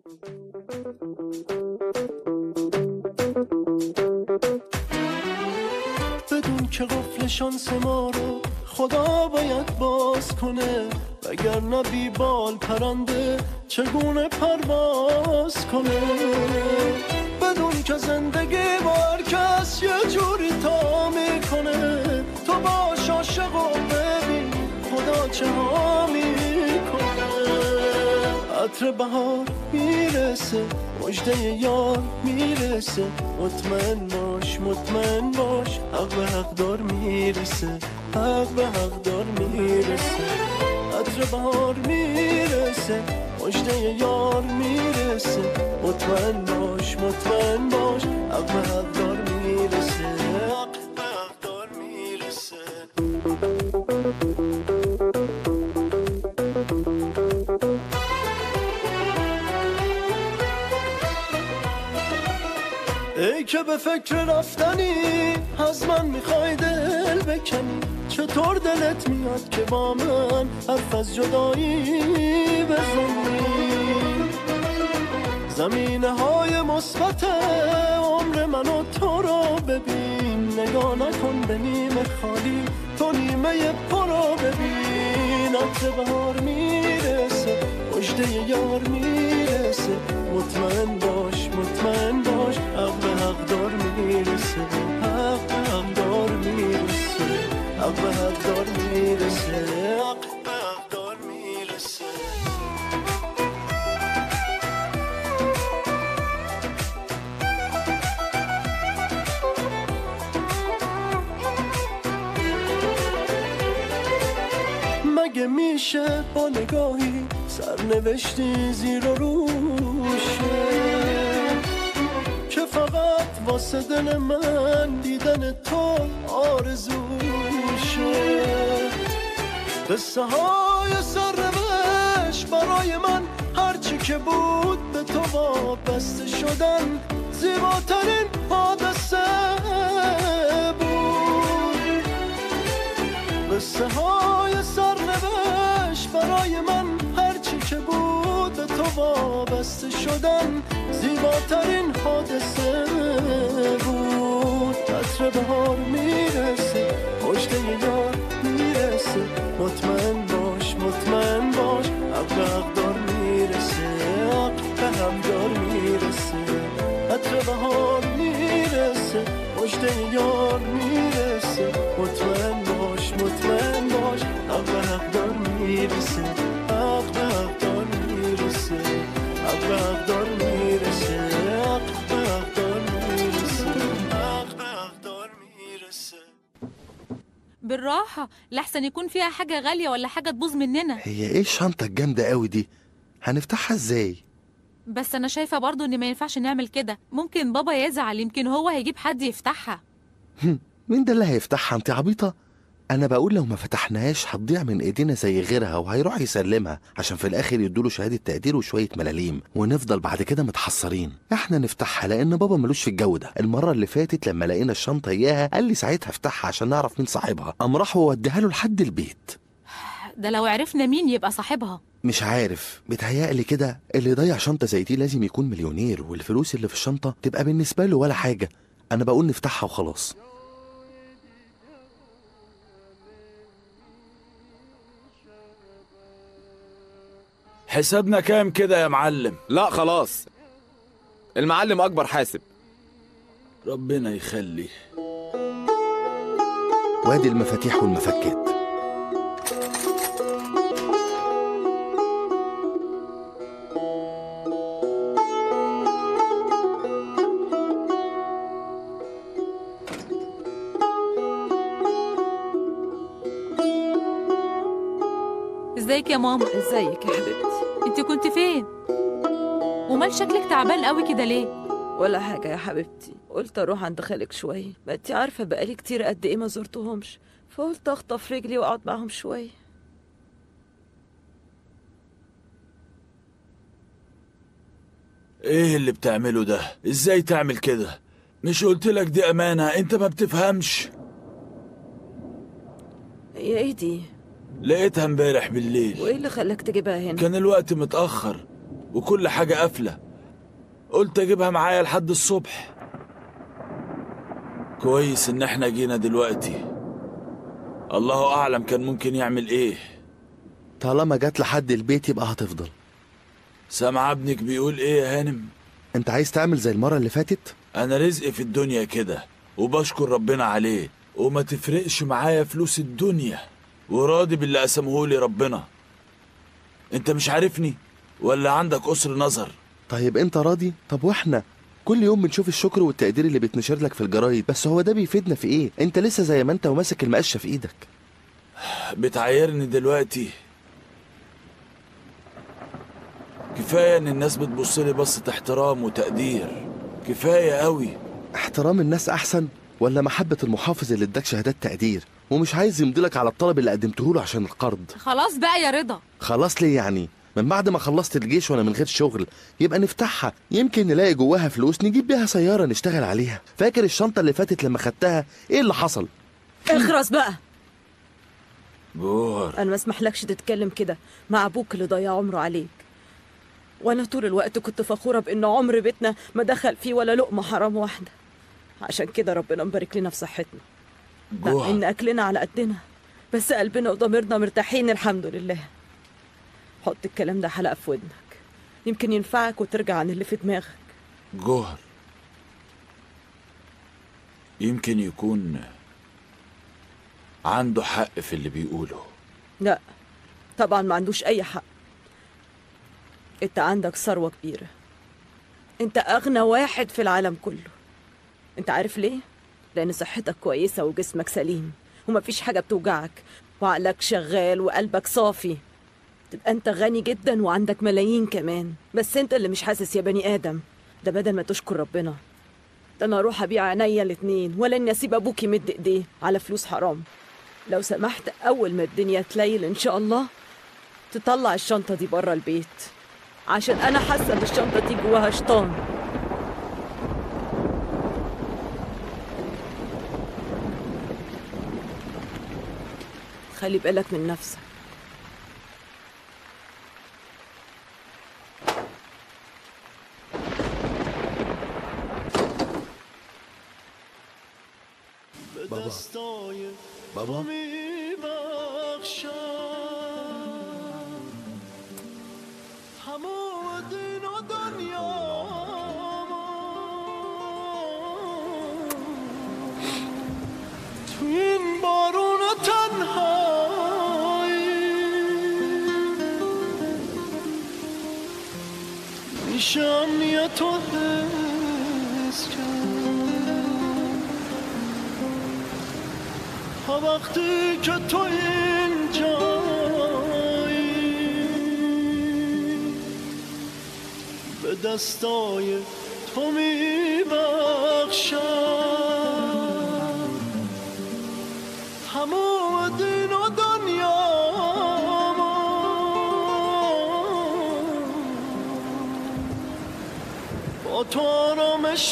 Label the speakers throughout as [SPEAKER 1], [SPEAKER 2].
[SPEAKER 1] بدون که قفل شانس ما رو خدا باید باز کنه وگرنه بی بال پرنده چگونه پرواز کنه بدون که زندگی با هر کس یه جوری تا میکنه تو باش عاشق و ببین خدا چه ها میکنه عطر بهار میرسه مجده یار میرسه مطمئن باش مطمئن باش حق به حق دار میرسه حق به حق دار میرسه عطر بهار میرسه مجده یار میرسه مطمئن باش مطمئن باش حق به حق دار میرسه حق به حق دار میرسه ای که به فکر رفتنی از من میخوای دل بکنی چطور دلت میاد که با من حرف از جدایی بزنی زمینه های مثبت عمر من و تو رو ببین نگاه نکن به نیمه خالی تو نیمه پرو ببین عطر بهار میرسه مجده یار میرسه مطمئن باش مطمئن باش حق به حق دار میرسه حق به حق دار میرسه حق به حق دار میرسه حق به حق دار میرسه مگه میشه با نگاهی سرنوشتی زیر و روشه که فقط واسه دل من دیدن تو آرزوشه قصه های سرنوشت برای من هرچی که بود به تو وابسته شدن زیباترین حادثه بود قصه های سرنوشت برای من هرچی که بود به تو وابسته شدن زیباترین حادثه بود عطر بهار میرسه مجده یار میرسه مطمئن باش مطمئن باش حق به حق دار میرسه حق به هم دار میرسه عطر بهار میرسه مجده یار میرسه مطمئن باش مطمئن باش حق به حق دار میرسه حق به حق دار میرسه حق به حق دار میرسه حق به حق دار میرسه حق به حق دار میرسه
[SPEAKER 2] بالراحة لحسن يكون فيها حاجة غالية ولا حاجة تبوظ مننا
[SPEAKER 3] هي ايه الشنطة الجامدة قوي دي هنفتحها ازاي
[SPEAKER 2] بس أنا شايفة برضو إن ما ينفعش نعمل كده ممكن بابا يزعل يمكن هو هيجيب حد يفتحها
[SPEAKER 3] مين ده اللي هيفتحها انت عبيطة انا بقول لو ما فتحناهاش هتضيع من ايدينا زي غيرها وهيروح يسلمها عشان في الاخر يدوله شهادة تقدير وشوية ملاليم ونفضل بعد كده متحسرين احنا نفتحها لان بابا ملوش في الجو ده المرة اللي فاتت لما لقينا الشنطة اياها قال لي ساعتها افتحها عشان نعرف مين صاحبها قام راح ووديها له لحد البيت
[SPEAKER 2] ده لو عرفنا مين يبقى صاحبها
[SPEAKER 3] مش عارف بيتهيألي كده اللي يضيع شنطة زي دي لازم يكون مليونير والفلوس اللي في الشنطة تبقى بالنسبة له ولا حاجة أنا بقول نفتحها وخلاص
[SPEAKER 4] حسابنا كام كده يا معلم
[SPEAKER 5] لا خلاص المعلم اكبر حاسب
[SPEAKER 4] ربنا يخلي
[SPEAKER 3] وادي المفاتيح والمفكات
[SPEAKER 2] ازيك يا ماما
[SPEAKER 6] ازيك يا حبيبتي
[SPEAKER 2] انت كنت فين ومال شكلك تعبان قوي كده ليه
[SPEAKER 6] ولا حاجة يا حبيبتي قلت اروح عند خالك شوية ما انت عارفة بقالي كتير قد ايه ما زرتهمش فقلت اخطف رجلي واقعد معاهم شوية
[SPEAKER 4] ايه اللي بتعمله ده ازاي تعمل كده مش قلت لك دي امانة انت ما بتفهمش
[SPEAKER 6] هي ايه دي
[SPEAKER 4] لقيتها امبارح بالليل
[SPEAKER 6] وايه اللي خلاك تجيبها هنا
[SPEAKER 4] كان الوقت متأخر وكل حاجة قافلة قلت أجيبها معايا لحد الصبح كويس إن إحنا جينا دلوقتي الله أعلم كان ممكن يعمل إيه
[SPEAKER 3] طالما جت لحد البيت يبقى هتفضل
[SPEAKER 4] سامع ابنك بيقول إيه يا هانم
[SPEAKER 3] انت عايز تعمل زي المرة اللي فاتت
[SPEAKER 4] أنا رزقي في الدنيا كده وبشكر ربنا عليه وما تفرقش معايا فلوس الدنيا وراضي باللي قسمهولي ربنا انت مش عارفني ولا عندك قصر نظر
[SPEAKER 3] طيب انت راضي طب واحنا كل يوم بنشوف الشكر والتقدير اللي بيتنشر لك في الجرايد بس هو ده بيفيدنا في ايه انت لسه زي ما انت وماسك المقشه في ايدك
[SPEAKER 4] بتعايرني دلوقتي كفاية ان الناس بتبص لي بصة احترام وتقدير كفاية قوي
[SPEAKER 3] احترام الناس احسن ولا محبة المحافظ اللي اداك شهادات تقدير ومش عايز يمضيلك على الطلب اللي قدمته له عشان القرض
[SPEAKER 2] خلاص بقى يا رضا
[SPEAKER 3] خلاص ليه يعني من بعد ما خلصت الجيش وانا من غير شغل يبقى نفتحها يمكن نلاقي جواها فلوس نجيب بيها سيارة نشتغل عليها فاكر الشنطة اللي فاتت لما خدتها ايه اللي حصل
[SPEAKER 6] اخرس بقى
[SPEAKER 4] جوهر
[SPEAKER 6] انا ما اسمحلكش تتكلم كده مع ابوك اللي ضيع عمره عليك وانا طول الوقت كنت فخوره بان عمر بيتنا ما دخل فيه ولا لقمه حرام واحده عشان كده ربنا مبارك لنا في صحتنا مع ان
[SPEAKER 4] جوهر
[SPEAKER 6] اكلنا على قدنا بس قلبنا وضميرنا مرتاحين الحمد لله حط الكلام ده حلقه في ودنك يمكن ينفعك وترجع عن اللي في دماغك
[SPEAKER 4] جوهر يمكن يكون عنده حق في اللي بيقوله
[SPEAKER 6] لا طبعا ما عندوش اي حق انت عندك ثروه كبيره انت اغنى واحد في العالم كله انت عارف ليه لان صحتك كويسه وجسمك سليم ومفيش حاجه بتوجعك وعقلك شغال وقلبك صافي تبقى انت غني جدا وعندك ملايين كمان بس انت اللي مش حاسس يا بني ادم ده بدل ما تشكر ربنا ده انا اروح ابيع عينيا الاتنين ولا اني اسيب ابوك يمد ايديه على فلوس حرام لو سمحت اول ما الدنيا تليل ان شاء الله تطلع الشنطه دي بره البيت عشان انا حاسه ان الشنطه دي جواها شيطان خلي بالك من نفسك
[SPEAKER 1] به دستای
[SPEAKER 3] بابا
[SPEAKER 1] میبخشم همه دین و دنیا تو این بارون تنهایی میشم یه تو حس کرد تا وقتی که تو اینجایی به دستای تو میبخشم همه دین و دنیا با تو آرامش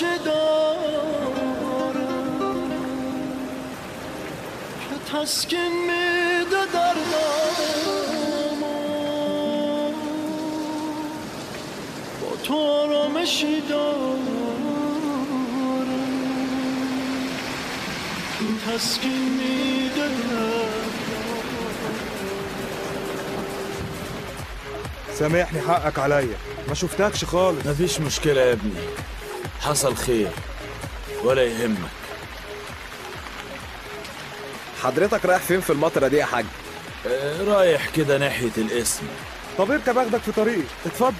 [SPEAKER 1] دارم که تسکین میده دردمو با تو آرامشی دارم که تسکین میده
[SPEAKER 7] سامحني حقك عليا ما شفتكش خالص
[SPEAKER 4] مفيش مشكلة يا ابني حصل خير ولا يهمك
[SPEAKER 5] حضرتك رايح فين في المطرة دي يا حاج
[SPEAKER 4] آه، رايح كده ناحية الاسم
[SPEAKER 7] طب اركب اخدك في طريق اتفضل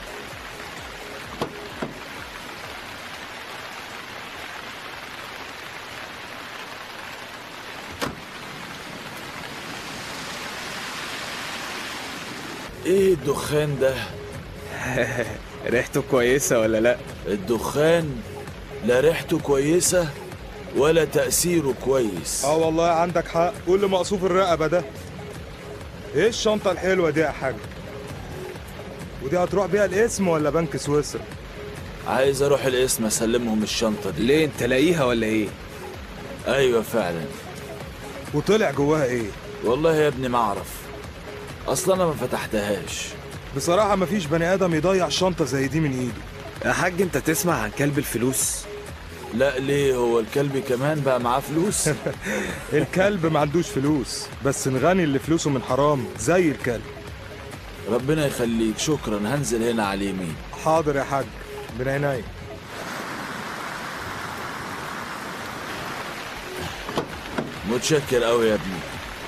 [SPEAKER 4] ايه الدخان ده
[SPEAKER 5] ريحته كويسة ولا لا
[SPEAKER 4] الدخان لا ريحته كويسة ولا تأثيره كويس
[SPEAKER 7] اه والله عندك حق قول لي مقصوف الرقبة ده ايه الشنطة الحلوة دي يا حاج ودي هتروح بيها الاسم ولا بنك سويسرا
[SPEAKER 4] عايز اروح الاسم اسلمهم الشنطة دي
[SPEAKER 5] ليه انت لاقيها ولا ايه
[SPEAKER 4] ايوه فعلا
[SPEAKER 7] وطلع جواها ايه
[SPEAKER 4] والله يا ابني ما اعرف اصلا انا ما فتحتهاش
[SPEAKER 7] بصراحة مفيش بني آدم يضيع شنطة زي دي من إيده
[SPEAKER 5] يا حاج انت تسمع عن كلب الفلوس
[SPEAKER 4] لا ليه هو الكلب كمان بقى معاه فلوس
[SPEAKER 7] الكلب ما عندوش فلوس بس الغني اللي فلوسه من حرام زي الكلب
[SPEAKER 4] ربنا يخليك شكرا هنزل هنا على اليمين
[SPEAKER 7] حاضر يا حاج من عينيا
[SPEAKER 4] متشكر قوي يا ابني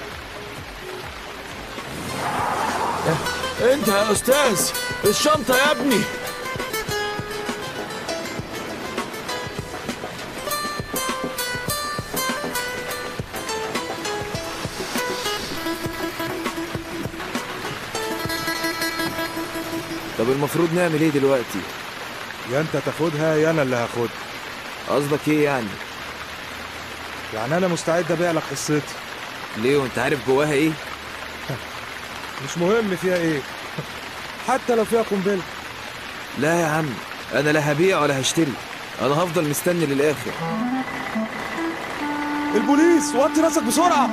[SPEAKER 4] إيه، انت يا استاذ الشنطه يا ابني
[SPEAKER 5] طب المفروض نعمل ايه دلوقتي
[SPEAKER 7] يا انت تاخدها يا انا اللي هاخدها
[SPEAKER 5] قصدك ايه يعني
[SPEAKER 7] يعني انا مستعد ابيع لك حصتي
[SPEAKER 5] ليه وانت عارف جواها ايه
[SPEAKER 7] مش مهم فيها ايه حتى لو فيها قنبله
[SPEAKER 5] لا يا عم انا لا هبيع ولا هشتري انا هفضل مستني للاخر
[SPEAKER 7] البوليس وطي راسك بسرعه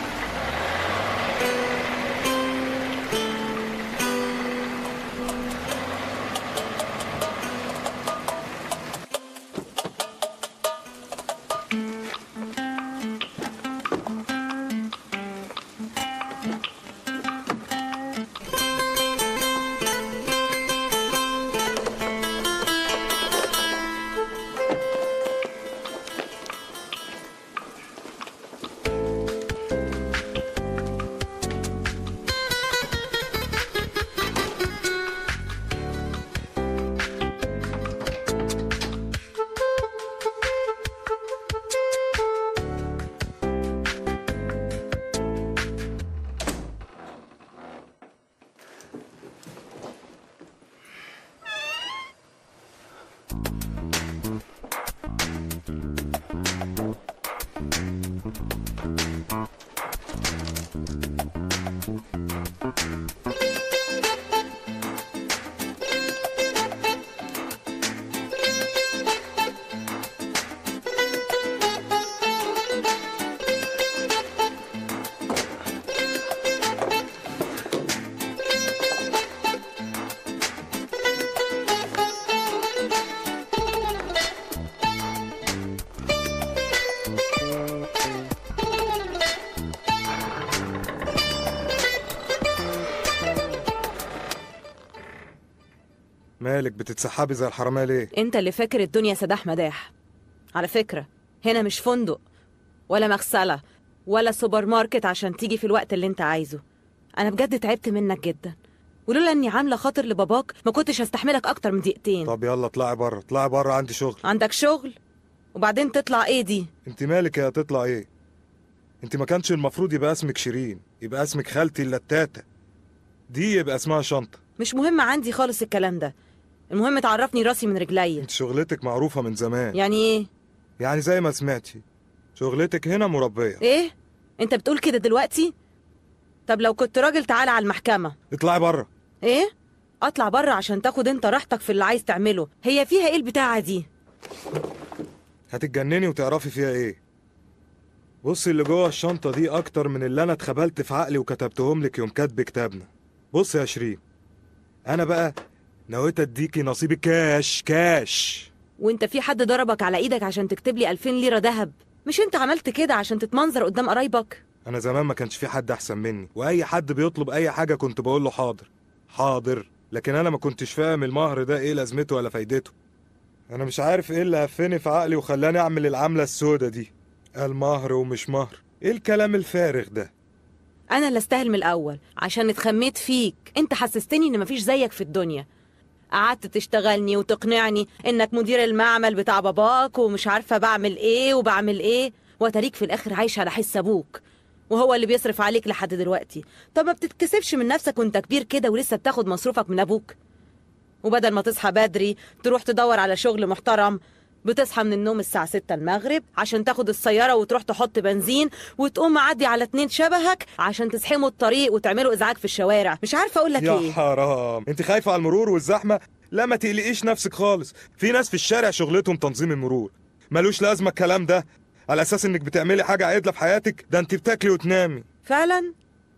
[SPEAKER 7] مالك بتتسحبي زي الحراميه ليه
[SPEAKER 6] انت اللي فاكر الدنيا سداح مداح على فكرة هنا مش فندق ولا مغسلة ولا سوبر ماركت عشان تيجي في الوقت اللي انت عايزه انا بجد تعبت منك جدا ولولا اني عاملة خاطر لباباك ما كنتش هستحملك اكتر من دقيقتين
[SPEAKER 7] طب يلا اطلعي بره اطلعي بره عندي شغل
[SPEAKER 6] عندك شغل وبعدين تطلع ايه دي
[SPEAKER 7] انت مالك يا تطلع ايه انت ما كانش المفروض يبقى اسمك شيرين يبقى اسمك خالتي اللتاتة دي يبقى اسمها شنطة
[SPEAKER 6] مش مهم عندي خالص الكلام ده المهم تعرفني راسي من رجلي
[SPEAKER 7] انت شغلتك معروفة من زمان
[SPEAKER 6] يعني ايه
[SPEAKER 7] يعني زي ما سمعتي شغلتك هنا مربية
[SPEAKER 6] ايه انت بتقول كده دلوقتي طب لو كنت راجل تعالى على المحكمة
[SPEAKER 7] اطلعي بره
[SPEAKER 6] ايه اطلع بره عشان تاخد انت راحتك في اللي عايز تعمله هي فيها ايه البتاعة دي
[SPEAKER 7] هتتجنني وتعرفي فيها ايه بصي اللي جوه الشنطة دي أكتر من اللي أنا اتخبلت في عقلي وكتبتهم لك يوم كاتب كتابنا بص يا شيرين أنا بقى نويت أديكي نصيب كاش كاش
[SPEAKER 6] وانت في حد ضربك على ايدك عشان تكتب لي 2000 ليرة ذهب مش انت عملت كده عشان تتمنظر قدام قرايبك
[SPEAKER 7] أنا زمان ما كانش في حد أحسن مني وأي حد بيطلب أي حاجة كنت بقول له حاضر حاضر لكن أنا ما كنتش فاهم المهر ده إيه لازمته ولا فايدته أنا مش عارف إيه اللي هفني في عقلي وخلاني أعمل العملة السودة دي المهر ومش مهر إيه الكلام الفارغ ده
[SPEAKER 6] انا اللي استاهل من الاول عشان اتخميت فيك انت حسستني ان مفيش زيك في الدنيا قعدت تشتغلني وتقنعني انك مدير المعمل بتاع باباك ومش عارفه بعمل ايه وبعمل ايه وتاريك في الاخر عايش على حس ابوك وهو اللي بيصرف عليك لحد دلوقتي طب ما بتتكسفش من نفسك وانت كبير كده ولسه بتاخد مصروفك من ابوك وبدل ما تصحى بدري تروح تدور على شغل محترم بتصحى من النوم الساعة 6 المغرب عشان تاخد السيارة وتروح تحط بنزين وتقوم معدي على اتنين شبهك عشان تزحموا الطريق وتعملوا ازعاج في الشوارع مش عارفة اقول لك
[SPEAKER 7] يا
[SPEAKER 6] ايه
[SPEAKER 7] حرام انت خايفة على المرور والزحمة لا ما تقلقيش نفسك خالص في ناس في الشارع شغلتهم تنظيم المرور ملوش لازمة الكلام ده على اساس انك بتعملي حاجة عدلة في حياتك ده انت بتاكلي وتنامي
[SPEAKER 6] فعلا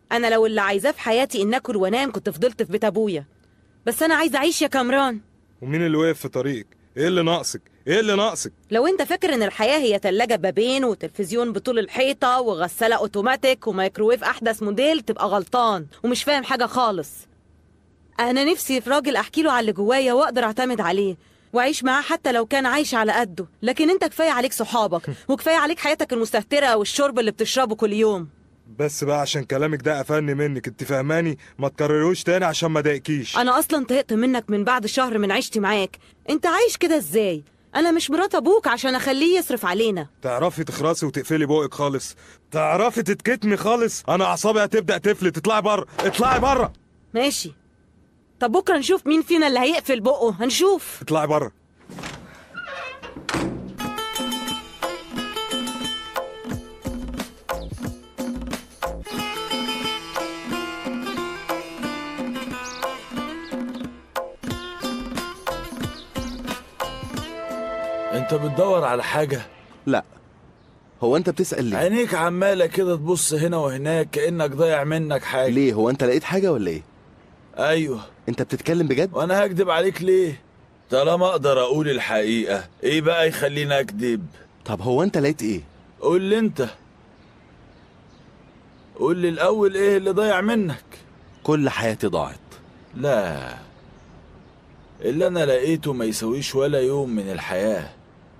[SPEAKER 6] انا لو اللي عايزاه في حياتي ان اكل وانام كنت فضلت في بيت ابويا بس انا عايزه اعيش يا كامران
[SPEAKER 7] ومين اللي وقف في طريقك ايه اللي ناقصك ايه اللي ناقصك
[SPEAKER 6] لو انت فاكر ان الحياه هي تلاجة بابين وتلفزيون بطول الحيطه وغساله اوتوماتيك وميكروويف احدث موديل تبقى غلطان ومش فاهم حاجه خالص انا نفسي في راجل احكي له على اللي جوايا واقدر اعتمد عليه واعيش معاه حتى لو كان عايش على قده لكن انت كفايه عليك صحابك وكفايه عليك حياتك المستهتره والشرب اللي بتشربه كل يوم
[SPEAKER 7] بس بقى عشان كلامك ده قفلني منك انت فاهماني ما تكرروش تاني عشان ما ضايقكيش
[SPEAKER 6] انا اصلا طهقت منك من بعد شهر من عيشتي معاك انت عايش كده ازاي انا مش مرات ابوك عشان اخليه يصرف علينا
[SPEAKER 7] تعرفي تخرسي وتقفلي بوقك خالص تعرفي تتكتمي خالص انا اعصابي هتبدا تفلت اطلعي بره اطلعي بره
[SPEAKER 6] ماشي طب بكره نشوف مين فينا اللي هيقفل بقه هنشوف
[SPEAKER 7] اطلعي بره
[SPEAKER 4] انت بتدور على حاجة
[SPEAKER 3] لا هو انت بتسأل ليه
[SPEAKER 4] عينيك عمالة كده تبص هنا وهناك كأنك ضايع منك حاجة
[SPEAKER 3] ليه هو انت لقيت حاجة ولا ايه
[SPEAKER 4] ايوه
[SPEAKER 3] انت بتتكلم بجد
[SPEAKER 4] وانا هكدب عليك ليه طالما اقدر اقول الحقيقة ايه بقى يخليني اكدب
[SPEAKER 3] طب هو انت لقيت ايه
[SPEAKER 4] قول لي انت قول لي الاول ايه اللي ضايع منك
[SPEAKER 3] كل حياتي ضاعت
[SPEAKER 4] لا اللي انا لقيته ما يسويش ولا يوم من الحياة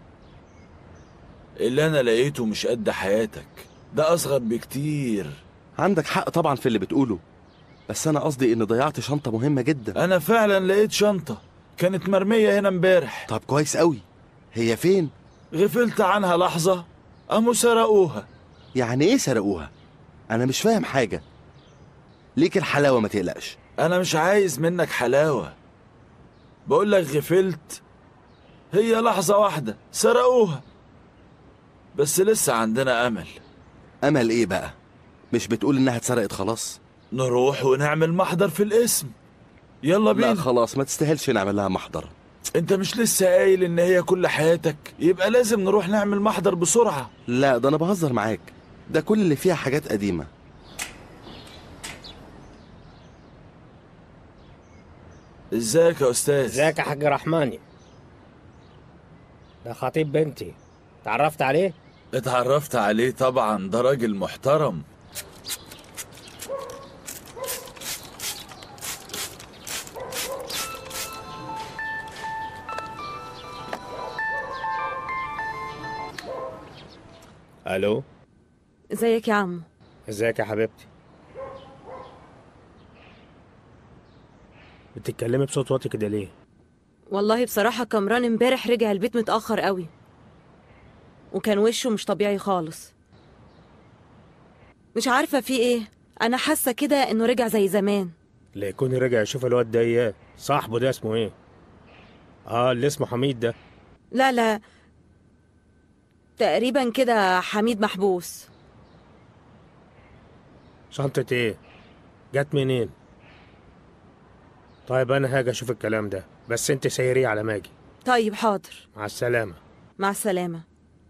[SPEAKER 4] اللي انا لقيته مش قد حياتك ده اصغر بكتير
[SPEAKER 3] عندك حق طبعا في اللي بتقوله بس انا قصدي ان ضيعت شنطة مهمة جدا
[SPEAKER 4] انا فعلا لقيت شنطة كانت مرمية هنا امبارح
[SPEAKER 3] طب كويس قوي هي فين
[SPEAKER 4] غفلت عنها لحظة قاموا سرقوها
[SPEAKER 3] يعني ايه سرقوها انا مش فاهم حاجة ليك الحلاوة ما تقلقش
[SPEAKER 4] انا مش عايز منك حلاوة بقول لك غفلت هي لحظة واحدة سرقوها بس لسه عندنا امل
[SPEAKER 3] امل ايه بقى مش بتقول انها اتسرقت خلاص
[SPEAKER 4] نروح ونعمل محضر في الاسم يلا
[SPEAKER 3] لا
[SPEAKER 4] بينا
[SPEAKER 3] خلاص ما تستاهلش نعمل لها محضر
[SPEAKER 4] انت مش لسه قايل ان هي كل حياتك يبقى لازم نروح نعمل محضر بسرعة
[SPEAKER 3] لا ده انا بهزر معاك ده كل اللي فيها حاجات قديمة
[SPEAKER 4] ازيك يا استاذ
[SPEAKER 8] ازيك يا حاج رحماني ده خطيب بنتي تعرفت عليه
[SPEAKER 4] اتعرفت عليه طبعا ده راجل محترم
[SPEAKER 8] الو
[SPEAKER 6] ازيك يا عمو
[SPEAKER 8] ازيك يا حبيبتي بتتكلمي بصوت واطي كده ليه
[SPEAKER 6] والله بصراحة كامران امبارح رجع البيت متأخر قوي وكان وشه مش طبيعي خالص مش عارفة في ايه أنا حاسة كده إنه رجع زي زمان
[SPEAKER 8] لا يكون رجع يشوف الواد ده اياه صاحبه ده اسمه ايه اه اللي اسمه حميد ده
[SPEAKER 6] لا لا تقريبا كده حميد محبوس
[SPEAKER 8] شنطة ايه جت منين طيب انا هاجي اشوف الكلام ده بس انت سيريه على ماجي
[SPEAKER 6] طيب حاضر
[SPEAKER 8] مع السلامة
[SPEAKER 6] مع السلامة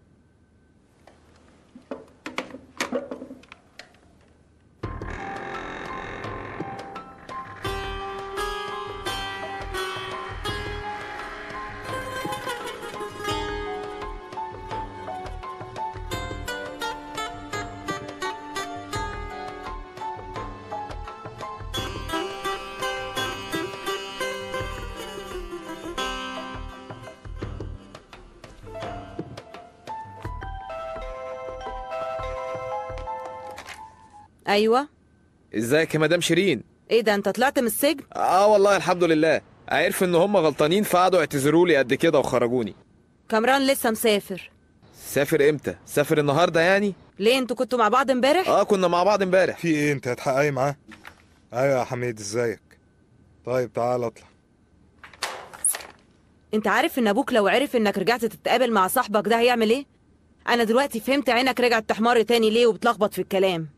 [SPEAKER 6] أيوة
[SPEAKER 5] ازيك يا مدام شيرين
[SPEAKER 6] ايه ده انت طلعت من السجن
[SPEAKER 5] اه والله الحمد لله عرف ان هم غلطانين فقعدوا يعتذروا لي قد كده وخرجوني
[SPEAKER 6] كامران لسه مسافر
[SPEAKER 5] سافر امتى سافر النهارده يعني
[SPEAKER 6] ليه انتوا كنتوا مع بعض امبارح
[SPEAKER 5] اه كنا مع بعض امبارح
[SPEAKER 7] في ايه انت هتحققي معاه ايوه يا حميد ازيك طيب تعال اطلع
[SPEAKER 6] انت عارف ان ابوك لو عرف انك رجعت تتقابل مع صاحبك ده هيعمل ايه انا دلوقتي فهمت عينك رجعت تحمر تاني ليه وبتلخبط في الكلام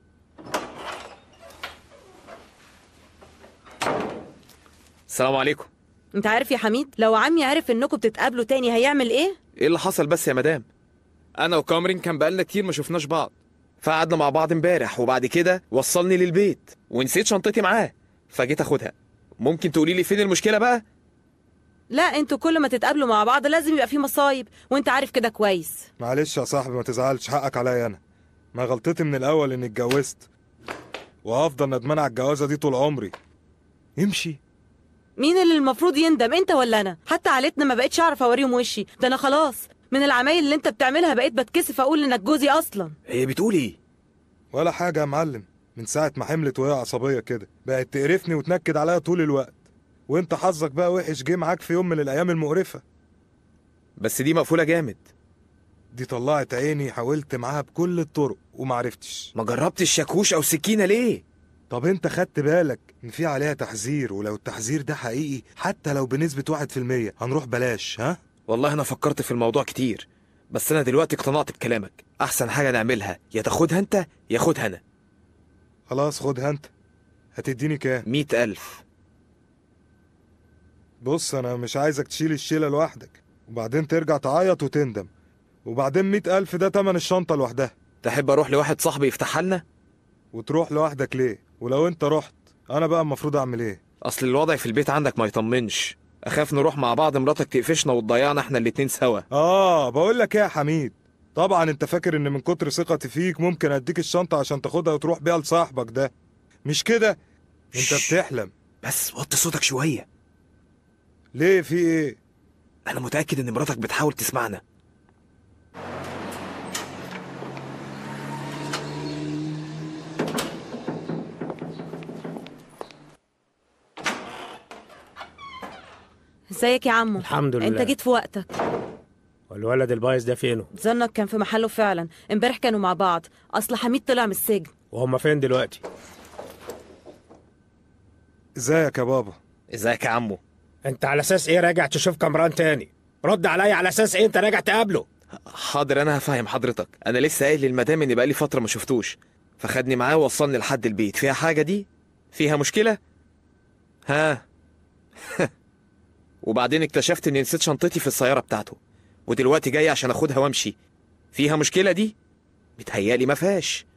[SPEAKER 5] السلام عليكم
[SPEAKER 6] انت عارف يا حميد لو عمي عرف انكم بتتقابلوا تاني هيعمل ايه
[SPEAKER 5] ايه اللي حصل بس يا مدام انا وكامرين كان بقالنا كتير ما شفناش بعض فقعدنا مع بعض امبارح وبعد كده وصلني للبيت ونسيت شنطتي معاه فجيت اخدها ممكن تقولي لي فين المشكله بقى
[SPEAKER 6] لا انتوا كل ما تتقابلوا مع بعض لازم يبقى في مصايب وانت عارف كده كويس
[SPEAKER 7] معلش يا صاحبي ما تزعلش حقك عليا انا ما غلطتي من الاول اني اتجوزت وهفضل ندمان على الجوازه دي طول عمري امشي
[SPEAKER 6] مين اللي المفروض يندم انت ولا انا حتى عيلتنا ما بقتش اعرف اوريهم وشي ده انا خلاص من العمايل اللي انت بتعملها بقيت بتكسف اقول انك جوزي اصلا
[SPEAKER 5] هي بتقول ايه
[SPEAKER 7] ولا حاجه يا معلم من ساعه ما حملت وهي عصبيه كده بقت تقرفني وتنكد عليا طول الوقت وانت حظك بقى وحش جه معاك في يوم من الايام المقرفه
[SPEAKER 5] بس دي مقفوله جامد
[SPEAKER 7] دي طلعت عيني حاولت معاها بكل الطرق ومعرفتش
[SPEAKER 5] ما جربتش شاكوش او سكينه ليه
[SPEAKER 7] طب انت خدت بالك ان في عليها تحذير ولو التحذير ده حقيقي حتى لو بنسبة واحد في المية هنروح بلاش ها
[SPEAKER 5] والله انا فكرت في الموضوع كتير بس انا دلوقتي اقتنعت بكلامك احسن حاجه نعملها يا تاخدها انت يا خدها انا
[SPEAKER 7] خلاص خدها انت هتديني كام
[SPEAKER 5] مئة ألف
[SPEAKER 7] بص انا مش عايزك تشيل الشيلة لوحدك وبعدين ترجع تعيط وتندم وبعدين مئة ألف ده تمن الشنطة لوحدها
[SPEAKER 5] تحب اروح لواحد صاحبي يفتحها لنا
[SPEAKER 7] وتروح لوحدك ليه ولو انت رحت انا بقى المفروض اعمل ايه
[SPEAKER 5] اصل الوضع في البيت عندك ما يطمنش اخاف نروح مع بعض مراتك تقفشنا وتضيعنا احنا الاتنين سوا
[SPEAKER 7] اه بقول لك ايه يا حميد طبعا انت فاكر ان من كتر ثقتي فيك ممكن اديك الشنطة عشان تاخدها وتروح بيها لصاحبك ده مش كده انت
[SPEAKER 5] شش.
[SPEAKER 7] بتحلم
[SPEAKER 5] بس وطي صوتك شويه
[SPEAKER 7] ليه في ايه
[SPEAKER 5] انا متاكد ان مراتك بتحاول تسمعنا
[SPEAKER 6] ازيك يا عمو
[SPEAKER 8] الحمد لله
[SPEAKER 6] انت جيت في وقتك
[SPEAKER 8] والولد البايظ ده فينه
[SPEAKER 6] ظنك كان في محله فعلا امبارح كانوا مع بعض اصل حميد طلع من السجن
[SPEAKER 8] وهم فين دلوقتي
[SPEAKER 7] ازيك يا بابا
[SPEAKER 5] ازيك يا عمو
[SPEAKER 8] انت على اساس ايه راجع تشوف كامران تاني رد عليا على اساس ايه انت راجع تقابله
[SPEAKER 5] حاضر انا هفهم حضرتك انا لسه قايل للمدام اني بقالي فتره ما شفتوش فخدني معاه ووصلني لحد البيت فيها حاجه دي فيها مشكله ها وبعدين اكتشفت اني نسيت شنطتي في السياره بتاعته ودلوقتي جاي عشان اخدها وامشي فيها مشكله دي متهيالي ما فيهاش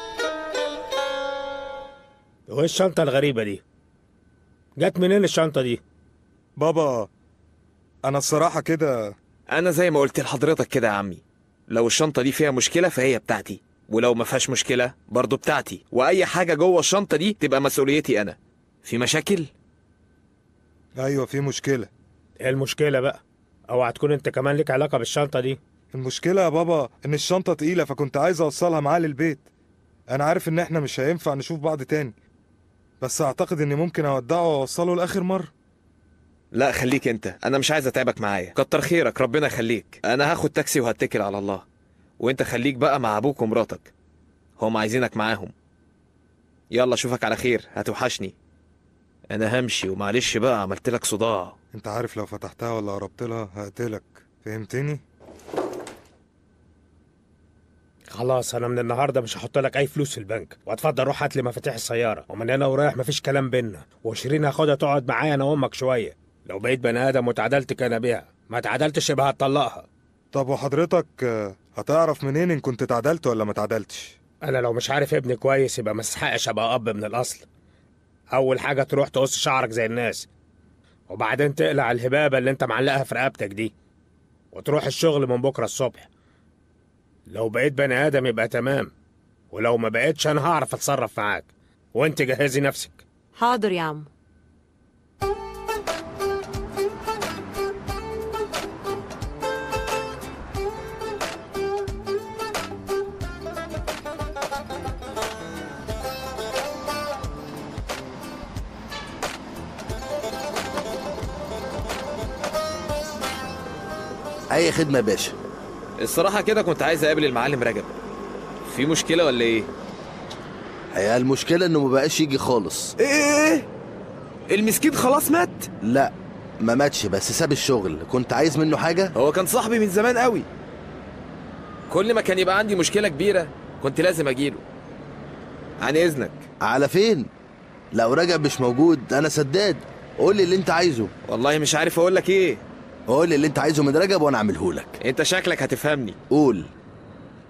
[SPEAKER 8] وايه الشنطه الغريبه دي جت منين الشنطه دي
[SPEAKER 7] بابا انا الصراحة كده
[SPEAKER 5] انا زي ما قلت لحضرتك كده يا عمي لو الشنطه دي فيها مشكله فهي بتاعتي ولو ما فيهاش مشكله برضو بتاعتي واي حاجه جوه الشنطه دي تبقى مسؤوليتي انا في مشاكل
[SPEAKER 7] ايوه في مشكلة
[SPEAKER 8] ايه المشكله بقى اوعى تكون انت كمان ليك علاقه بالشنطه دي
[SPEAKER 7] المشكلة يا بابا ان الشنطة تقيلة فكنت عايز اوصلها معاه للبيت انا عارف ان احنا مش هينفع نشوف بعض تاني بس اعتقد اني ممكن اودعه واوصله لاخر مرة
[SPEAKER 5] لا خليك انت انا مش عايز اتعبك معايا كتر خيرك ربنا يخليك انا هاخد تاكسي وهتكل على الله وانت خليك بقى مع ابوك ومراتك هم عايزينك معاهم يلا اشوفك على خير هتوحشني انا همشي ومعلش بقى عملت لك صداع
[SPEAKER 7] انت عارف لو فتحتها ولا قربت لها هقتلك فهمتني
[SPEAKER 8] خلاص انا من النهارده مش هحط لك اي فلوس في البنك واتفضل روح هات لي مفاتيح السياره ومن هنا ورايح مفيش كلام بينا وشيرين هاخدها تقعد معايا انا وامك شويه لو بقيت بني ادم وتعادلت كان بيها ما اتعادلتش يبقى هتطلقها
[SPEAKER 7] طب وحضرتك آه، هتعرف منين ان كنت اتعدلت ولا ما اتعدلتش
[SPEAKER 8] انا لو مش عارف ابني كويس يبقى ما استحقش ابقى اب من الاصل اول حاجه تروح تقص شعرك زي الناس وبعدين تقلع الهبابه اللي انت معلقها في رقبتك دي وتروح الشغل من بكره الصبح لو بقيت بني ادم يبقى تمام ولو ما بقيتش انا هعرف اتصرف معاك وانت جهزي نفسك
[SPEAKER 6] حاضر يا عمو
[SPEAKER 3] اي خدمه يا باشا
[SPEAKER 5] الصراحه كده كنت عايز اقابل المعلم رجب في مشكله ولا ايه
[SPEAKER 3] هي المشكله انه ما بقاش يجي خالص
[SPEAKER 5] ايه المسكين خلاص مات
[SPEAKER 3] لا ما ماتش بس ساب الشغل كنت عايز منه حاجه
[SPEAKER 5] هو كان صاحبي من زمان قوي كل ما كان يبقى عندي مشكله كبيره كنت لازم اجيله عن اذنك
[SPEAKER 3] على فين لو رجع مش موجود انا سداد قول لي اللي انت عايزه
[SPEAKER 5] والله مش عارف اقول لك ايه
[SPEAKER 3] قول لي اللي انت عايزه من رجب وانا اعمله لك
[SPEAKER 5] انت شكلك هتفهمني
[SPEAKER 3] قول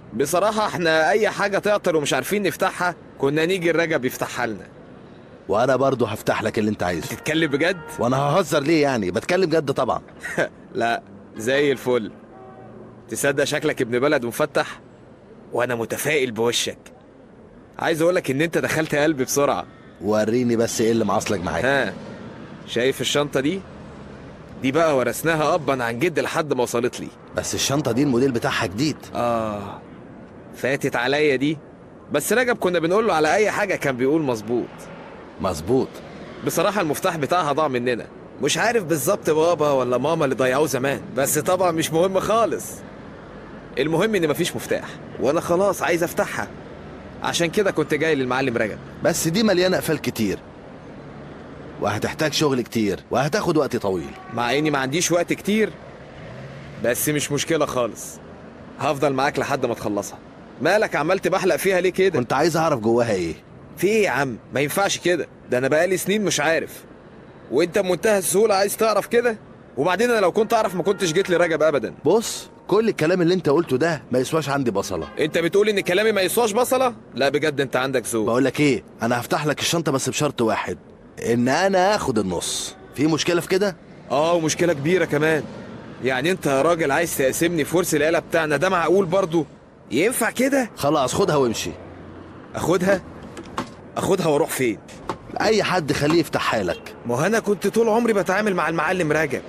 [SPEAKER 5] بصراحة احنا أي حاجة تعطل ومش عارفين نفتحها كنا نيجي الرجب يفتحها لنا
[SPEAKER 3] وانا برضو هفتح لك اللي انت عايزه
[SPEAKER 5] تتكلم بجد؟
[SPEAKER 3] وانا ههزر ليه يعني بتكلم جد طبعا
[SPEAKER 5] لا زي الفل تصدق شكلك ابن بلد مفتح وانا متفائل بوشك عايز اقولك ان انت دخلت قلبي بسرعة
[SPEAKER 3] وريني بس ايه اللي معاصلك معايا
[SPEAKER 5] ها شايف الشنطة دي؟ دي بقى ورثناها أبا عن جد لحد ما وصلت لي
[SPEAKER 3] بس الشنطه دي الموديل بتاعها جديد
[SPEAKER 5] آه فاتت عليا دي بس رجب كنا بنقول له على أي حاجة كان بيقول مظبوط
[SPEAKER 3] مظبوط
[SPEAKER 5] بصراحة المفتاح بتاعها ضاع مننا مش عارف بالظبط بابا ولا ماما اللي ضيعوه زمان بس طبعا مش مهم خالص المهم ان مفيش مفتاح وانا خلاص عايز افتحها عشان كده كنت جاي للمعلم رجب
[SPEAKER 3] بس دي مليانه اقفال كتير وهتحتاج شغل كتير وهتاخد وقت طويل
[SPEAKER 5] مع اني ما عنديش وقت كتير بس مش مشكلة خالص هفضل معاك لحد ما تخلصها مالك عمال تبحلق فيها ليه كده
[SPEAKER 3] كنت عايز اعرف جواها ايه
[SPEAKER 5] في ايه يا عم ما ينفعش كده ده انا بقالي سنين مش عارف وانت بمنتهى السهولة عايز تعرف كده وبعدين انا لو كنت اعرف ما كنتش جيت لرجب ابدا
[SPEAKER 3] بص كل الكلام اللي انت قلته ده ما يسواش عندي بصله
[SPEAKER 5] انت بتقول ان كلامي ما يسواش بصلة لا بجد انت عندك ذوق
[SPEAKER 3] بقول لك ايه انا هفتح لك الشنطه بس بشرط واحد ان انا اخد النص في مشكله في كده
[SPEAKER 5] اه ومشكلة كبيرة كمان يعني انت يا راجل عايز تقسمني في ورث العيلة بتاعنا ده معقول برضو ينفع كده
[SPEAKER 3] خلاص خدها وامشي
[SPEAKER 5] اخدها اخدها واروح فين
[SPEAKER 3] اي حد خليه يفتحها لك
[SPEAKER 5] ما هو انا كنت طول عمري بتعامل مع المعلم رجب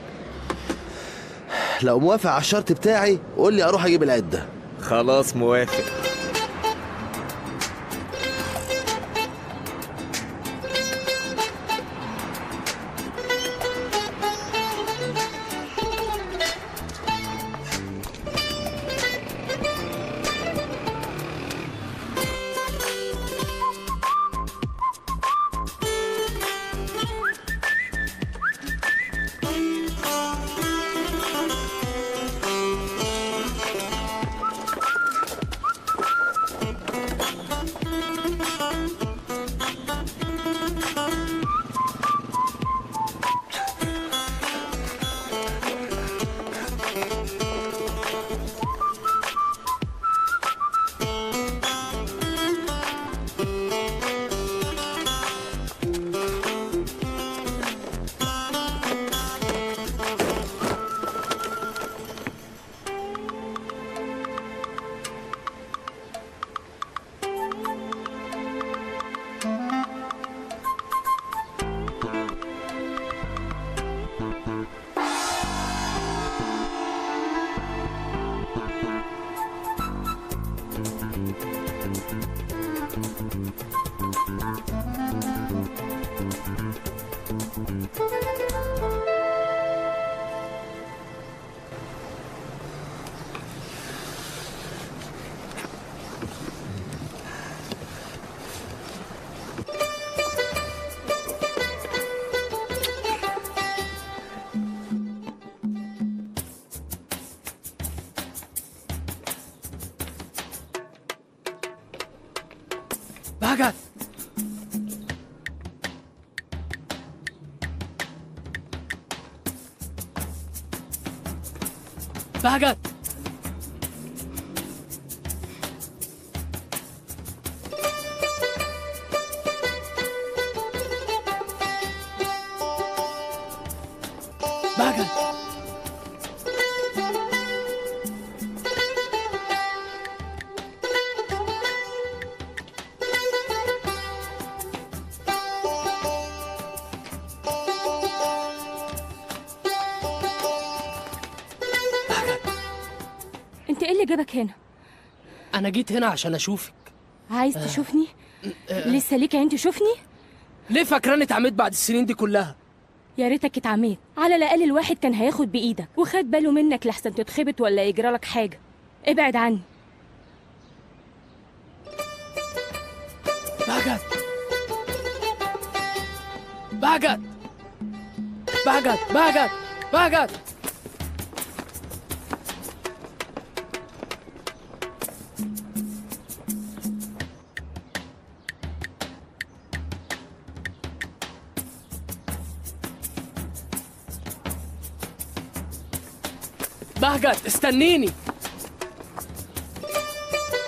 [SPEAKER 3] لو موافق على الشرط بتاعي قول لي اروح اجيب العده
[SPEAKER 5] خلاص موافق
[SPEAKER 9] بهجت بهجت بهجت
[SPEAKER 10] انت ايه اللي جابك هنا
[SPEAKER 9] انا جيت هنا عشان اشوفك
[SPEAKER 10] عايز تشوفني لسه ليك عين تشوفني
[SPEAKER 9] ليه فاكراني اتعميت بعد السنين دي كلها
[SPEAKER 10] يا ريتك اتعميت على الاقل الواحد كان هياخد بايدك وخد باله منك لحسن تتخبط ولا يجرى لك حاجه ابعد عني
[SPEAKER 9] بهجت بهجت بهجت بهجت بهجت بهجت استنيني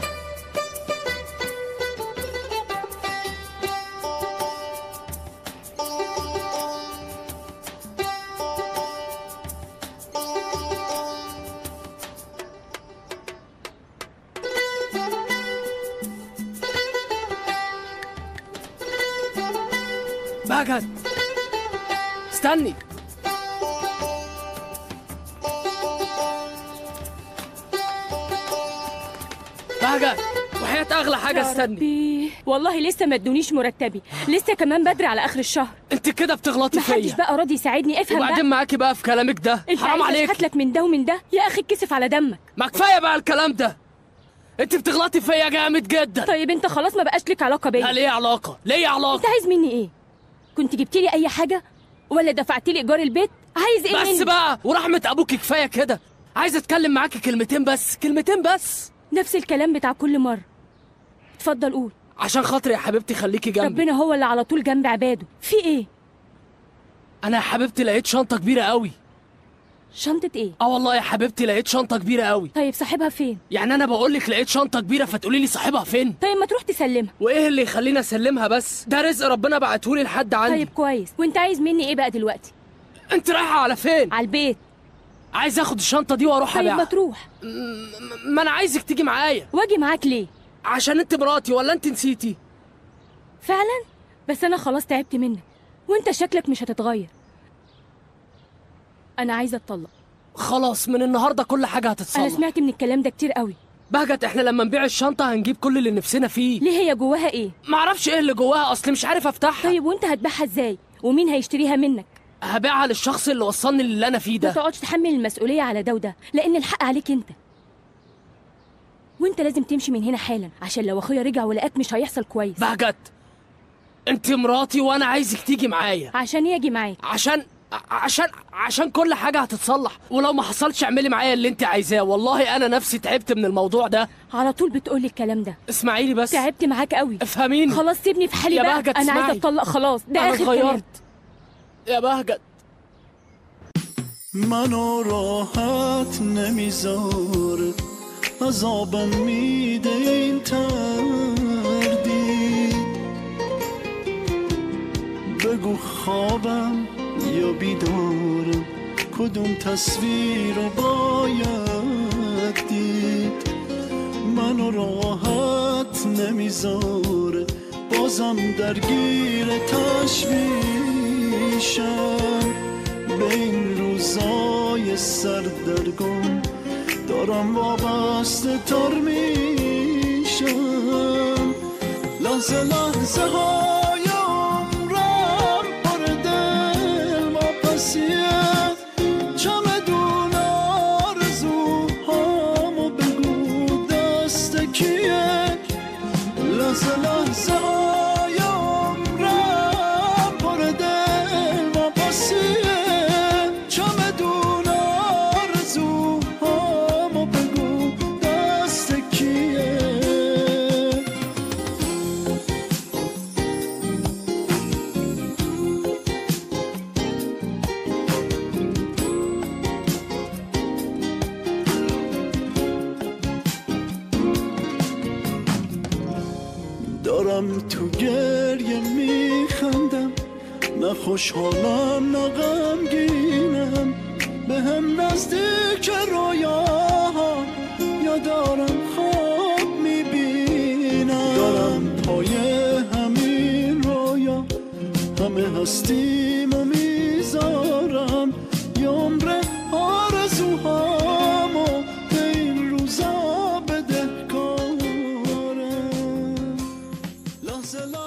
[SPEAKER 9] بهجت استني بهجت وحياة أغلى حاجة
[SPEAKER 10] يا
[SPEAKER 9] استني
[SPEAKER 10] ربي والله لسه ما ادونيش مرتبي لسه كمان بدري على اخر الشهر
[SPEAKER 9] أنت كده بتغلطي
[SPEAKER 10] محدش
[SPEAKER 9] فيا
[SPEAKER 10] بقى راضي يساعدني افهم
[SPEAKER 9] وبعدين
[SPEAKER 10] بقى
[SPEAKER 9] معاكي بقى في كلامك ده
[SPEAKER 10] انت
[SPEAKER 9] حرام
[SPEAKER 10] عايز
[SPEAKER 9] عليك
[SPEAKER 10] اشحت لك من ده ومن ده يا اخي اتكسف على دمك
[SPEAKER 9] ما كفاية بقى الكلام ده أنت بتغلطي فيا جامد جدا
[SPEAKER 10] طيب انت خلاص ما بقاش لك علاقه
[SPEAKER 9] لا
[SPEAKER 10] بيا
[SPEAKER 9] ليه علاقة ليه
[SPEAKER 10] انت
[SPEAKER 9] علاقة
[SPEAKER 10] عايز مني ايه كنت جبت لي اي حاجه ولا دفعت لي ايجار البيت عايز ايه
[SPEAKER 9] بس
[SPEAKER 10] مني
[SPEAKER 9] بقى ورحمة أبوك كفاية كده عايز أتكلم معاكي كلمتين بس كلمتين بس
[SPEAKER 10] نفس الكلام بتاع كل مره اتفضل قول
[SPEAKER 9] عشان خاطري يا حبيبتي خليكي جنبي
[SPEAKER 10] ربنا هو اللي على طول جنب عباده في ايه
[SPEAKER 9] أنا يا حبيبتي لقيت شنطة كبيرة قوي
[SPEAKER 10] شنطه ايه
[SPEAKER 9] اه والله يا حبيبتي لقيت شنطة كبيرة قوي
[SPEAKER 10] طيب صاحبها فين
[SPEAKER 9] يعني انا بقول لك لقيت شنطة كبيرة فتقولي لي صاحبها فين
[SPEAKER 10] طيب ما تروح تسلمها
[SPEAKER 9] وايه اللي يخليني اسلمها بس ده رزق ربنا بعتهولي لحد عندي
[SPEAKER 10] طيب كويس وانت عايز مني ايه بقى دلوقتي
[SPEAKER 9] انت رايحة على فين
[SPEAKER 10] على البيت
[SPEAKER 9] عايز اخد الشنطة دي واروح
[SPEAKER 10] طيب ما
[SPEAKER 9] ابيعها
[SPEAKER 10] تروح
[SPEAKER 9] م- ما انا عايزك تيجي معايا
[SPEAKER 10] واجي معاك ليه
[SPEAKER 9] عشان انت مراتي ولا انت نسيتي
[SPEAKER 10] فعلا بس انا خلاص تعبت منك وانت شكلك مش هتتغير انا عايزه اتطلق
[SPEAKER 9] خلاص من النهاردة كل حاجة
[SPEAKER 10] انا
[SPEAKER 9] هتتصلح
[SPEAKER 10] سمعت من الكلام ده كتير قوي
[SPEAKER 9] بهجت احنا لما نبيع الشنطة هنجيب كل اللي نفسنا فيه
[SPEAKER 10] ليه هي جواها ايه
[SPEAKER 9] معرفش ايه اللي جواها اصل مش عارف افتحها
[SPEAKER 10] طيب وانت هتبيعها ازاي ومين هيشتريها منك
[SPEAKER 9] هبيعها للشخص اللي وصلني للي انا فيه
[SPEAKER 10] ما
[SPEAKER 9] ده
[SPEAKER 10] تقعدش تحمل المسؤوليه على ده وده لان الحق عليك انت وانت لازم تمشي من هنا حالا عشان لو اخويا رجع ولقاك مش هيحصل كويس
[SPEAKER 9] بهجت انت مراتي وانا عايزك تيجي معايا
[SPEAKER 10] عشان يجي معاك
[SPEAKER 9] عشان ع- عشان عشان كل حاجة هتتصلح ولو ما حصلش اعملي معايا اللي انت عايزاه والله انا نفسي تعبت من الموضوع ده
[SPEAKER 10] على طول بتقولي الكلام ده
[SPEAKER 9] اسمعيني بس
[SPEAKER 10] تعبت معاك قوي
[SPEAKER 9] افهميني
[SPEAKER 10] خلاص سيبني في حالي
[SPEAKER 9] يا
[SPEAKER 10] بقى
[SPEAKER 9] بهجت
[SPEAKER 10] انا عايزه
[SPEAKER 9] اسمعي.
[SPEAKER 10] اتطلق خلاص ده
[SPEAKER 9] انا
[SPEAKER 10] اخر كلام
[SPEAKER 9] اتغيرت يا بهجت
[SPEAKER 1] منو راحت نمیذاره عذابم میده این تردید بگو خوابم یا بیدارم کدوم تصویر رو باید دید منو راحت نمیذاره بازم درگیر تشویشم به این روزای سردرگم دارم وابسته تر میشم لحظه لحظه های عمرم پر دل واپسیه چمدون آرزوهامو بگو دست کیه لحظه لحظه های عمرم پر دل واپسیه چمدون آرزوهامو بگو دست کیه دارم تو گریه میخندم نه خوشحالم نه غمگینم به هم نزدیک رویاها یا دارم خواب میبینم دارم پای همین رویا همه هستیم و میذارم یه عمر آرزوهامو به این روزا بده کارم لحظه لحظه